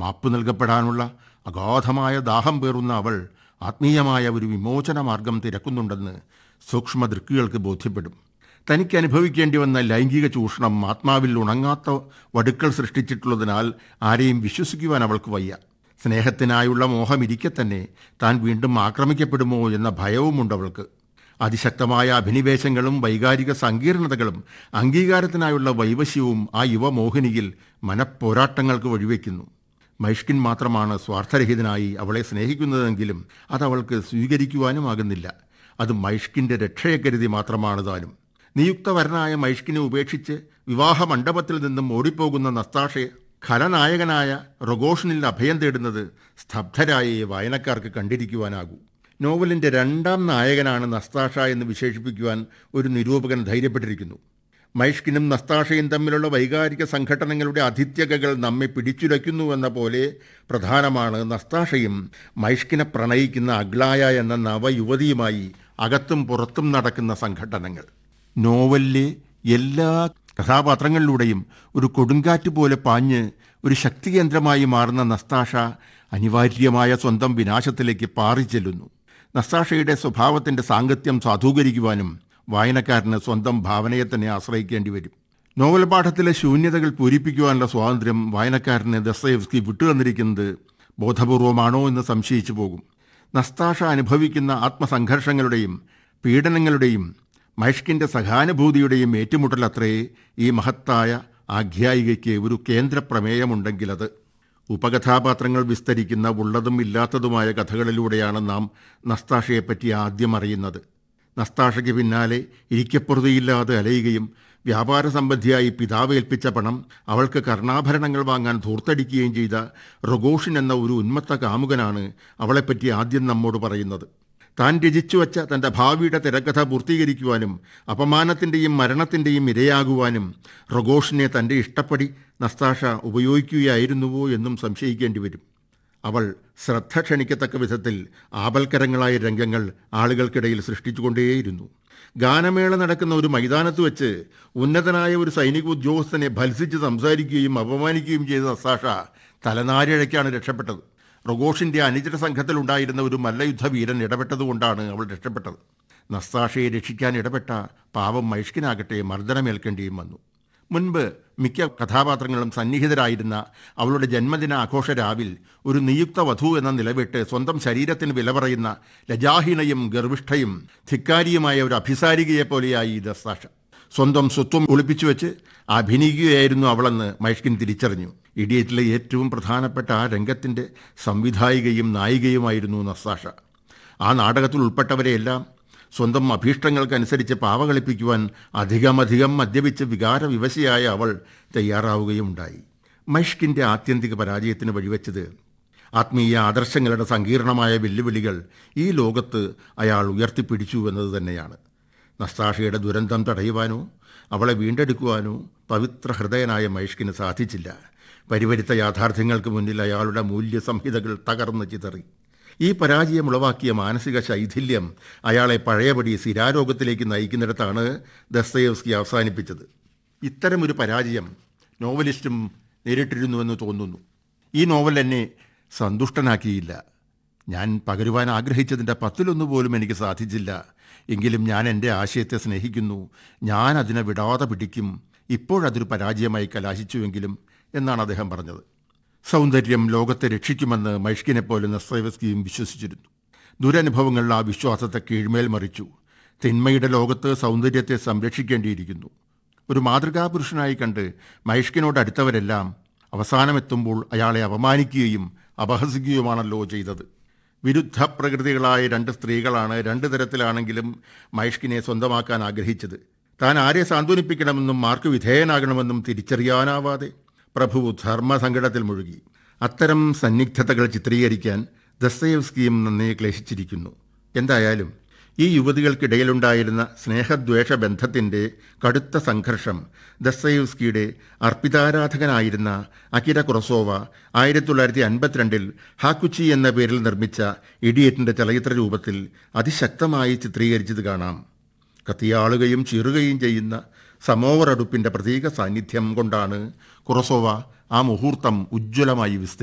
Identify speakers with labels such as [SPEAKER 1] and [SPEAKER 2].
[SPEAKER 1] മാപ്പ് നൽകപ്പെടാനുള്ള അഗാധമായ ദാഹം പേറുന്ന അവൾ ആത്മീയമായ ഒരു വിമോചന മാർഗം തിരക്കുന്നുണ്ടെന്ന് സൂക്ഷ്മ ദൃക്കുകൾക്ക് ബോധ്യപ്പെടും തനിക്ക് അനുഭവിക്കേണ്ടി വന്ന ലൈംഗിക ചൂഷണം ആത്മാവിൽ ഉണങ്ങാത്ത വടുക്കൾ സൃഷ്ടിച്ചിട്ടുള്ളതിനാൽ ആരെയും വിശ്വസിക്കുവാൻ അവൾക്ക് വയ്യ സ്നേഹത്തിനായുള്ള മോഹം ഇരിക്കെ തന്നെ താൻ വീണ്ടും ആക്രമിക്കപ്പെടുമോ എന്ന ഭയവുമുണ്ട് അവൾക്ക് അതിശക്തമായ അഭിനിവേശങ്ങളും വൈകാരിക സങ്കീർണതകളും അംഗീകാരത്തിനായുള്ള വൈവശ്യവും ആ യുവമോഹിനിയിൽ മനപ്പോരാട്ടങ്ങൾക്ക് വഴിവെക്കുന്നു മൈഷ്കിൻ മാത്രമാണ് സ്വാർത്ഥരഹിതനായി അവളെ സ്നേഹിക്കുന്നതെങ്കിലും അതവൾക്ക് സ്വീകരിക്കുവാനുമാകുന്നില്ല അത് മൈഷ്കിൻ്റെ രക്ഷയെ കരുതി മാത്രമാണ് താനും നിയുക്തവരനായ മൈഷ്കിനെ ഉപേക്ഷിച്ച് വിവാഹ മണ്ഡപത്തിൽ നിന്നും ഓടിപ്പോകുന്ന നസ്താഷയെ ഖലനായകനായ റൊഗോഷനിൽ അഭയം തേടുന്നത് സ്തബ്ധരായ വായനക്കാർക്ക് കണ്ടിരിക്കുവാനാകൂ നോവലിൻ്റെ രണ്ടാം നായകനാണ് നസ്താഷ എന്ന് വിശേഷിപ്പിക്കുവാൻ ഒരു നിരൂപകൻ ധൈര്യപ്പെട്ടിരിക്കുന്നു മൈഷ്കിനും നസ്താഷയും തമ്മിലുള്ള വൈകാരിക സംഘടനകളുടെ അതിഥ്യകകൾ നമ്മെ പിടിച്ചുലയ്ക്കുന്നുവെന്ന പോലെ പ്രധാനമാണ് നസ്താഷയും മൈഷ്കിനെ പ്രണയിക്കുന്ന അഗ്ലായ എന്ന നവയുവതിയുമായി അകത്തും പുറത്തും നടക്കുന്ന സംഘടനകൾ നോവലിലെ എല്ലാ കഥാപാത്രങ്ങളിലൂടെയും ഒരു കൊടുങ്കാറ്റ് പോലെ പാഞ്ഞ് ഒരു ശക്തികേന്ദ്രമായി മാറുന്ന നസ്താഷ അനിവാര്യമായ സ്വന്തം വിനാശത്തിലേക്ക് പാറിച്ചെല്ലുന്നു നസ്താഷയുടെ സ്വഭാവത്തിൻ്റെ സാങ്കത്യം സാധൂകരിക്കുവാനും വായനക്കാരന് സ്വന്തം ഭാവനയെ തന്നെ ആശ്രയിക്കേണ്ടി വരും നോവൽ പാഠത്തിലെ ശൂന്യതകൾ പൂരിപ്പിക്കുവാനുള്ള സ്വാതന്ത്ര്യം വായനക്കാരന് ദസ്തയവ്സ്കി വിട്ടുതന്നിരിക്കുന്നത് ബോധപൂർവമാണോ എന്ന് സംശയിച്ചു പോകും നസ്താഷ അനുഭവിക്കുന്ന ആത്മസംഘർഷങ്ങളുടെയും പീഡനങ്ങളുടെയും മൈഷ്കിൻ്റെ സഹാനുഭൂതിയുടെയും ഏറ്റുമുട്ടലത്രേ ഈ മഹത്തായ ആഖ്യായികയ്ക്ക് ഒരു കേന്ദ്ര പ്രമേയമുണ്ടെങ്കിലത് ഉപകഥാപാത്രങ്ങൾ വിസ്തരിക്കുന്ന ഉള്ളതും ഇല്ലാത്തതുമായ കഥകളിലൂടെയാണ് നാം നസ്താഷയെപ്പറ്റി ആദ്യം അറിയുന്നത് നസ്താഷയ്ക്ക് പിന്നാലെ ഇരിക്കപ്പുറതയില്ലാതെ അലയുകയും വ്യാപാര സംബന്ധിയായി പിതാവ് ഏൽപ്പിച്ച പണം അവൾക്ക് കർണാഭരണങ്ങൾ വാങ്ങാൻ ധൂർത്തടിക്കുകയും ചെയ്ത റൊഗോഷിൻ എന്ന ഒരു ഉന്മത്ത കാമുകനാണ് അവളെപ്പറ്റി ആദ്യം നമ്മോട് പറയുന്നത് താൻ രചിച്ചു വച്ച തൻ്റെ ഭാവിയുടെ തിരക്കഥ പൂർത്തീകരിക്കുവാനും അപമാനത്തിൻ്റെയും മരണത്തിൻ്റെയും ഇരയാകുവാനും റൊഗോഷിനെ തൻ്റെ ഇഷ്ടപ്പടി നസ്താഷ ഉപയോഗിക്കുകയായിരുന്നുവോ എന്നും സംശയിക്കേണ്ടി വരും അവൾ ശ്രദ്ധ ക്ഷണിക്കത്തക്ക വിധത്തിൽ ആപൽക്കരങ്ങളായ രംഗങ്ങൾ ആളുകൾക്കിടയിൽ സൃഷ്ടിച്ചുകൊണ്ടേയിരുന്നു ഗാനമേള നടക്കുന്ന ഒരു മൈതാനത്ത് വെച്ച് ഉന്നതനായ ഒരു സൈനിക ഉദ്യോഗസ്ഥനെ ഭത്സിച്ച് സംസാരിക്കുകയും അപമാനിക്കുകയും ചെയ്ത നസ്താഷ തലനാരിഴയ്ക്കാണ് രക്ഷപ്പെട്ടത് റൊഗോഷിൻ്റെ അനുചര സംഘത്തിലുണ്ടായിരുന്ന ഒരു മല്ലയുദ്ധ വീരൻ ഇടപെട്ടതുകൊണ്ടാണ് അവൾ രക്ഷപ്പെട്ടത് നസ്താഷയെ രക്ഷിക്കാൻ ഇടപെട്ട പാവം മൈഷ്കിനാകട്ടെ മർദ്ദനമേൽക്കേണ്ടിയും വന്നു മുൻപ് മിക്ക കഥാപാത്രങ്ങളും സന്നിഹിതരായിരുന്ന അവളുടെ ജന്മദിന ആഘോഷ രാവിൽ ഒരു നിയുക്ത വധു എന്ന നിലവിട്ട് സ്വന്തം ശരീരത്തിന് വില പറയുന്ന ലജാഹീനയും ഗർവിഷ്ഠയും ധിക്കാരിയുമായ ഒരു അഭിസാരികയെ പോലെയായി ദസ്താഷ സ്വന്തം സ്വത്വം ഒളിപ്പിച്ചു വെച്ച് അഭിനയിക്കുകയായിരുന്നു അവളെന്ന് മൈഷ്കിൻ തിരിച്ചറിഞ്ഞു ഇഡിയറ്റിലെ ഏറ്റവും പ്രധാനപ്പെട്ട ആ രംഗത്തിൻ്റെ സംവിധായികയും നായികയുമായിരുന്നു നസ്താഷ ആ നാടകത്തിൽ ഉൾപ്പെട്ടവരെയെല്ലാം സ്വന്തം അഭീഷ്ടങ്ങൾക്കനുസരിച്ച് പാവകളിപ്പിക്കുവാൻ അധികമധികം മദ്യപിച്ച് വികാരവിവശയായ അവൾ തയ്യാറാവുകയുണ്ടായി മൈഷ്കിൻ്റെ ആത്യന്തിക പരാജയത്തിന് വഴിവെച്ചത് ആത്മീയ ആദർശങ്ങളുടെ സങ്കീർണമായ വെല്ലുവിളികൾ ഈ ലോകത്ത് അയാൾ ഉയർത്തിപ്പിടിച്ചു എന്നത് തന്നെയാണ് നസ്താഷയുടെ ദുരന്തം തടയുവാനോ അവളെ വീണ്ടെടുക്കുവാനോ പവിത്ര ഹൃദയനായ മൈഷ്കിന് സാധിച്ചില്ല പരിവരുത്ത യാഥാർത്ഥ്യങ്ങൾക്ക് മുന്നിൽ അയാളുടെ മൂല്യസംഹിതകൾ തകർന്ന് ചിതറി ഈ പരാജയം ഉളവാക്കിയ മാനസിക ശൈഥില്യം അയാളെ പഴയപടി സ്ഥിരാരോഗത്തിലേക്ക് നയിക്കുന്നിടത്താണ് ദസ്തയേവ്സ്കി അവസാനിപ്പിച്ചത് ഇത്തരമൊരു പരാജയം നോവലിസ്റ്റും നേരിട്ടിരുന്നുവെന്ന് തോന്നുന്നു ഈ നോവൽ എന്നെ സന്തുഷ്ടനാക്കിയില്ല ഞാൻ പകരുവാൻ ആഗ്രഹിച്ചതിൻ്റെ പത്തിലൊന്നു പോലും എനിക്ക് സാധിച്ചില്ല എങ്കിലും ഞാൻ എൻ്റെ ആശയത്തെ സ്നേഹിക്കുന്നു ഞാൻ അതിനെ വിടാതെ പിടിക്കും ഇപ്പോഴതൊരു പരാജയമായി കലാശിച്ചുവെങ്കിലും എന്നാണ് അദ്ദേഹം പറഞ്ഞത് സൗന്ദര്യം ലോകത്തെ രക്ഷിക്കുമെന്ന് മൈഷ്കിനെപ്പോലെ നസ്തൈവസ്കിയും വിശ്വസിച്ചിരുന്നു ദുരനുഭവങ്ങൾ ആ വിശ്വാസത്തെ കീഴ്മേൽ മറിച്ചു തിന്മയുടെ ലോകത്ത് സൗന്ദര്യത്തെ സംരക്ഷിക്കേണ്ടിയിരിക്കുന്നു ഒരു മാതൃകാ പുരുഷനായി കണ്ട് മൈഷ്കിനോട് അടുത്തവരെല്ലാം അവസാനമെത്തുമ്പോൾ അയാളെ അപമാനിക്കുകയും അപഹസിക്കുകയുമാണല്ലോ ചെയ്തത് വിരുദ്ധ പ്രകൃതികളായ രണ്ട് സ്ത്രീകളാണ് രണ്ട് തരത്തിലാണെങ്കിലും മൈഷ്കിനെ സ്വന്തമാക്കാൻ ആഗ്രഹിച്ചത് താൻ ആരെ സാന്ത്വനിപ്പിക്കണമെന്നും മാർക്ക് വിധേയനാകണമെന്നും തിരിച്ചറിയാനാവാതെ പ്രഭു ധർമ്മസങ്കടത്തിൽ മുഴുകി അത്തരം സന്നിഗ്ധതകൾ ചിത്രീകരിക്കാൻ ദസ്തയവ്സ്കിയും നന്നേ ക്ലേശിച്ചിരിക്കുന്നു എന്തായാലും ഈ യുവതികൾക്കിടയിലുണ്ടായിരുന്ന സ്നേഹദ്വേഷ ബന്ധത്തിൻ്റെ കടുത്ത സംഘർഷം ദസ്തയവ്സ്കിയുടെ അർപ്പിതാരാധകനായിരുന്ന അകിര കുറസോവ ആയിരത്തി തൊള്ളായിരത്തി അൻപത്തിരണ്ടിൽ ഹാക്കുച്ചി എന്ന പേരിൽ നിർമ്മിച്ച ഇഡിയറ്റിൻ്റെ ചലച്ചിത്ര രൂപത്തിൽ അതിശക്തമായി ചിത്രീകരിച്ചത് കാണാം കത്തിയാളുകയും ചീറുകയും ചെയ്യുന്ന സമോവർ അടുപ്പിൻ്റെ പ്രതീക സാന്നിധ്യം കൊണ്ടാണ് കുറസോവ ആ മുഹൂർത്തം ഉജ്ജ്വലമായി വിസ്തരിച്ചത്